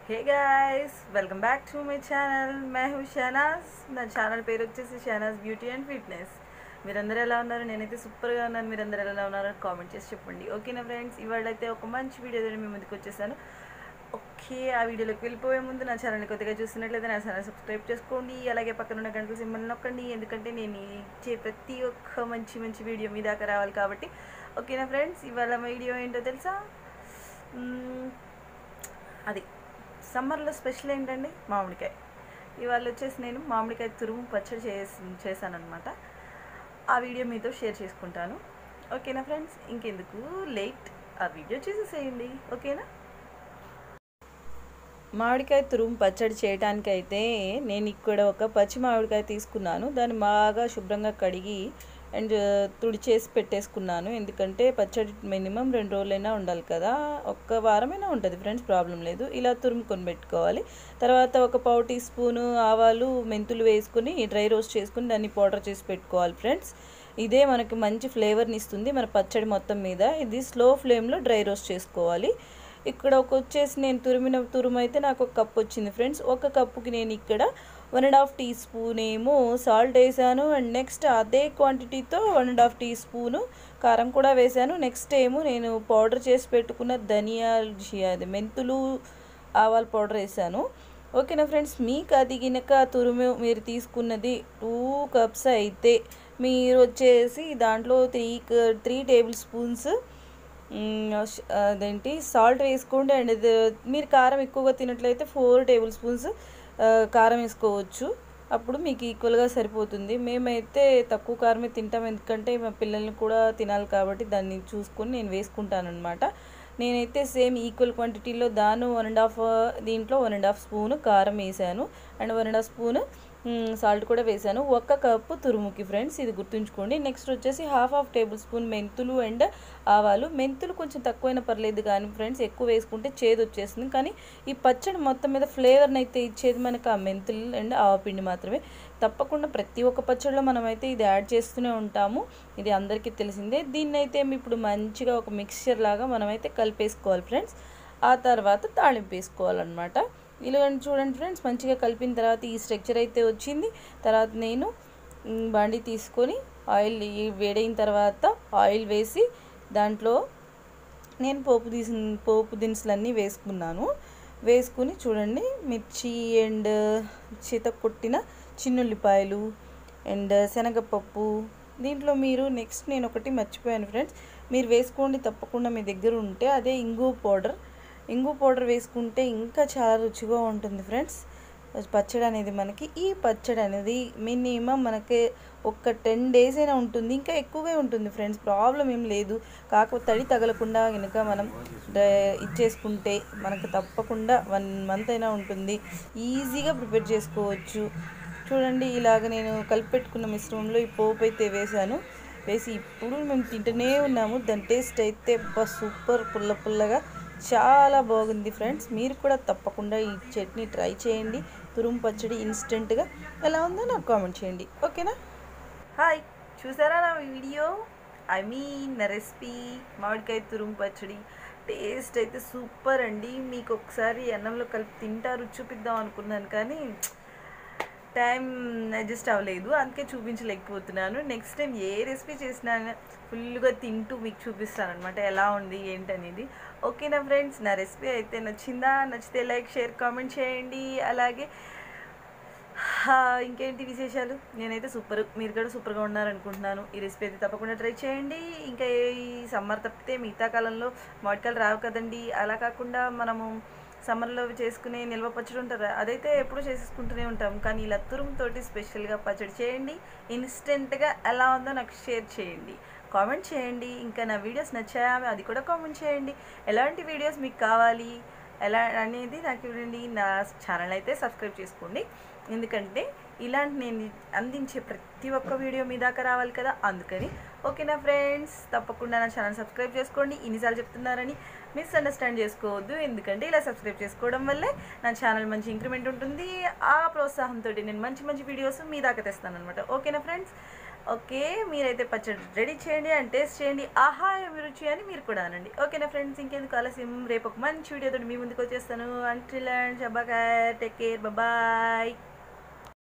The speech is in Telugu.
hey guys welcome back to my channel మే హూ షహనాజ్ నా ఛానల్ పేరు వచ్చేసి షహనాజ్ బ్యూటీ అండ్ ఫిట్నెస్ మీరందరూ ఎలా ఉన్నారు నేనైతే సూపర్గా ఉన్నాను మీరందరూ ఎలా ఉన్నారో కామెంట్ చేసి చెప్పండి ఓకేనా ఫ్రెండ్స్ ఇవాళ అయితే ఒక మంచి వీడియో మీ ముందుకు వచ్చేసాను ఓకే ఆ వీడియోలోకి వెళ్ళిపోయే ముందు నా ఛానల్ని కొద్దిగా చూస్తున్నట్లయితే నా ఛానల్ సబ్స్క్రైబ్ చేసుకోండి అలాగే పక్కన ఉన్న గంటల సింబల్ నొక్కండి ఎందుకంటే నేను ఇచ్చే ప్రతి ఒక్క మంచి మంచి వీడియో మీ దాకా రావాలి కాబట్టి ఓకేనా ఫ్రెండ్స్ ఇవాళ వీడియో ఏంటో తెలుసా మ్మ్, అది సమ్మర్లో స్పెషల్ ఏంటండి మామిడికాయ ఇవాళ వచ్చేసి నేను మామిడికాయ తురుము పచ్చడి చేసి చేశానమాట ఆ వీడియో మీతో షేర్ చేసుకుంటాను ఓకేనా ఫ్రెండ్స్ ఇంకెందుకు లేట్ ఆ వీడియో చూసేసేయండి ఓకేనా మామిడికాయ తురుము పచ్చడి చేయడానికైతే నేను ఇక్కడ ఒక పచ్చి మామిడికాయ తీసుకున్నాను దాన్ని బాగా శుభ్రంగా కడిగి అండ్ తుడిచేసి పెట్టేసుకున్నాను ఎందుకంటే పచ్చడి మినిమం రెండు రోజులైనా ఉండాలి కదా ఒక్క వారమైనా ఉంటుంది ఫ్రెండ్స్ ప్రాబ్లం లేదు ఇలా తురుముకొని పెట్టుకోవాలి తర్వాత ఒక పావు టీ స్పూను ఆవాలు మెంతులు వేసుకుని డ్రై రోస్ట్ చేసుకుని దాన్ని పౌడర్ చేసి పెట్టుకోవాలి ఫ్రెండ్స్ ఇదే మనకి మంచి ఫ్లేవర్ని ఇస్తుంది మన పచ్చడి మొత్తం మీద ఇది స్లో ఫ్లేమ్లో డ్రై రోస్ట్ చేసుకోవాలి ఇక్కడ ఒక వచ్చేసి నేను తురిమిన తురుము అయితే నాకు ఒక కప్ వచ్చింది ఫ్రెండ్స్ ఒక కప్పుకి నేను ఇక్కడ one and half teaspoon ఏమో సాల్ట్ వేసాను అండ్ నెక్స్ట్ అదే క్వాంటిటీతో one and half teaspoon కారం కూడా వేసాను నెక్స్ట్ ఏమో నేను పౌడర్ చేసి పెట్టుకున్న ధనియాలు అది మెంతులు ఆవాల పౌడర్ వేసాను ఓకేనా ఫ్రెండ్స్ మీకు అది గినక తురుము మీరు తీసుకున్నది టూ కప్స్ అయితే మీరు వచ్చేసి దాంట్లో త్రీ త్రీ టేబుల్ స్పూన్స్ అదేంటి సాల్ట్ వేసుకోండి అండ్ ఇది మీరు కారం ఎక్కువగా తినట్లయితే ఫోర్ టేబుల్ స్పూన్స్ కారం వేసుకోవచ్చు అప్పుడు మీకు ఈక్వల్గా సరిపోతుంది మేమైతే తక్కువ కారమే తింటాం ఎందుకంటే మా పిల్లల్ని కూడా తినాలి కాబట్టి దాన్ని చూసుకొని నేను వేసుకుంటాను అనమాట నేనైతే సేమ్ ఈక్వల్ క్వాంటిటీలో దాను వన్ అండ్ హాఫ్ దీంట్లో వన్ అండ్ హాఫ్ స్పూన్ కారం వేసాను and one and half spoon salt కూడా వేసాను ఒక్క కప్పు తురుముకి ఫ్రెండ్స్ ఇది గుర్తుంచుకోండి నెక్స్ట్ వచ్చేసి హాఫ్ హాఫ్ టేబుల్ స్పూన్ మెంతులు అండ్ ఆవాలు మెంతులు కొంచెం తక్కువైనా పర్లేదు కానీ ఫ్రెండ్స్ ఎక్కువ వేసుకుంటే చేదు వచ్చేస్తుంది కానీ ఈ పచ్చడి మొత్తం మీద ఫ్లేవర్ని అయితే ఇచ్చేది మనకు ఆ మెంతులు అండ్ ఆవపిండి మాత్రమే తప్పకుండా ప్రతి ఒక్క పచ్చడిలో మనమైతే ఇది యాడ్ చేస్తూనే ఉంటాము ఇది అందరికీ తెలిసిందే దీన్ని అయితే ఇప్పుడు మంచిగా ఒక మిక్స్చర్ లాగా మనమైతే కలిపేసుకోవాలి ఫ్రెండ్స్ ఆ తర్వాత తాళింపు వేసుకోవాలన్నమాట ఇలా చూడండి ఫ్రెండ్స్ మంచిగా కలిపిన తర్వాత ఈ స్ట్రక్చర్ అయితే వచ్చింది తర్వాత నేను మ్, బండి తీసుకొని ఆయిల్ ఈ వేడైన తర్వాత ఆయిల్ వేసి దాంట్లో నేను పోపు తీసిన పోపు దినుసులన్నీ వేసుకున్నాను వేసుకుని చూడండి మిర్చి అండ్ చేత కొట్టిన చిన్నుల్లిపాయలు అండ్ శనగపప్పు దీంట్లో మీరు నెక్స్ట్ నేను ఒకటి మర్చిపోయాను ఫ్రెండ్స్ మీరు వేసుకోండి తప్పకుండా మీ దగ్గర ఉంటే అదే ఇంగు పౌడర్ ఇంగు పౌడర్ వేసుకుంటే ఇంకా చాలా రుచిగా ఉంటుంది ఫ్రెండ్స్ పచ్చడి అనేది మనకి ఈ పచ్చడి అనేది మినిమం మనకి ఒక టెన్ డేస్ అయినా ఉంటుంది ఇంకా ఎక్కువగా ఉంటుంది ఫ్రెండ్స్ ప్రాబ్లం ఏం లేదు కాకపోతే తడి తగలకుండా కనుక మనం డ- ఇచ్చేసుకుంటే మనకు తప్పకుండా వన్ మంత్ అయినా ఉంటుంది ఈజీగా ప్రిపేర్ చేసుకోవచ్చు చూడండి ఇలాగ నేను కలిపెట్టుకున్న మిశ్రమంలో ఈ పోపు అయితే వేశాను వేసి ఇప్పుడు మేము తింటూనే ఉన్నాము దాని టేస్ట్ అయితే బా సూపర్ పుల్ల పుల్లగా చాలా బాగుంది ఫ్రెండ్స్ మీరు కూడా తప్పకుండా ఈ చట్నీ ట్రై చేయండి తురుము పచ్చడి ఇన్స్టెంట్గా ఎలా ఉందో నాకు కామెంట్ చేయండి ఓకేనా హాయ్ చూసారా నా వీడియో ఐ మీన్ నా రెసిపీ మామిడికాయ తురుము పచ్చడి టేస్ట్ అయితే సూపర్ అండి మీకు ఒకసారి అన్నంలో కలిపి తింటారు చూపిద్దాం అనుకున్నాను కానీ టైం అడ్జస్ట్ అవ్వలేదు అందుకే చూపించలేకపోతున్నాను నెక్స్ట్ టైం ఏ రెసిపీ చేసినా ఫుల్గా తింటూ మీకు చూపిస్తాను అనమాట ఎలా ఉంది ఏంటనేది ఓకేనా ఫ్రెండ్స్ నా రెసిపీ అయితే నచ్చిందా నచ్చితే లైక్ షేర్ కామెంట్ చేయండి అలాగే హా, ఇంకేంటి విశేషాలు నేనైతే సూపర్ మీరు కూడా సూపర్గా ఉన్నారనుకుంటున్నాను ఈ రెసిపీ అయితే తప్పకుండా ట్రై చేయండి ఇంకా ఏ- ఈ సమ్మర్ తప్పితే మిగతా కాలంలో మామిడికాయలు రావు కదండి అలా కాకుండా మనము సమ్మర్లో చేసుకునే నిల్వ పచ్చడి ఉంటుంది అదైతే ఎప్పుడూ చేసేసుకుంటూనే ఉంటాం కానీ ఇలా తురుముతోటి స్పెషల్గా పచ్చడి చేయండి ఇన్స్టెంట్గా ఎలా ఉందో నాకు షేర్ చేయండి కామెంట్ చేయండి ఇంకా నా వీడియోస్ నచ్చాయా అది కూడా కామెంట్ చేయండి ఎలాంటి వీడియోస్ మీకు కావాలి ఎలా అనేది నాకు ఇవ్వండి నా ఛానల్ అయితే సబ్స్క్రైబ్ చేసుకోండి ఎందుకంటే ఇలాంటి నేను అందించే ప్రతి ఒక్క వీడియో మీ దాకా రావాలి కదా అందుకని ఓకేనా ఫ్రెండ్స్ తప్పకుండా నా ఛానల్ సబ్స్క్రైబ్ చేసుకోండి ఇన్నిసార్లు చెప్తున్నారని మిస్అండర్స్టాండ్ చేసుకోవద్దు ఎందుకంటే ఇలా సబ్స్క్రైబ్ చేసుకోవడం వల్లే నా ఛానల్ మంచి ఇంక్రిమెంట్ ఉంటుంది ఆ ప్రోత్సాహంతో నేను మంచి మంచి వీడియోస్ మీ దాకా తెస్తాను అనమాట ఓకేనా ఫ్రెండ్స్ ఓకే మీరైతే పచ్చడి రెడీ చేయండి అండ్ టేస్ట్ చేయండి ఆహా ఏమి రుచి అని మీరు కూడా అనండి ఓకేనా ఫ్రెండ్స్ ఇంకెందుకు ఆలస్యం రేపు ఒక మంచి వీడియోతో మీ ముందుకు వచ్చేస్తాను అంటిల్ అండ్ షబాకా టేక్ కేర్ బాయ్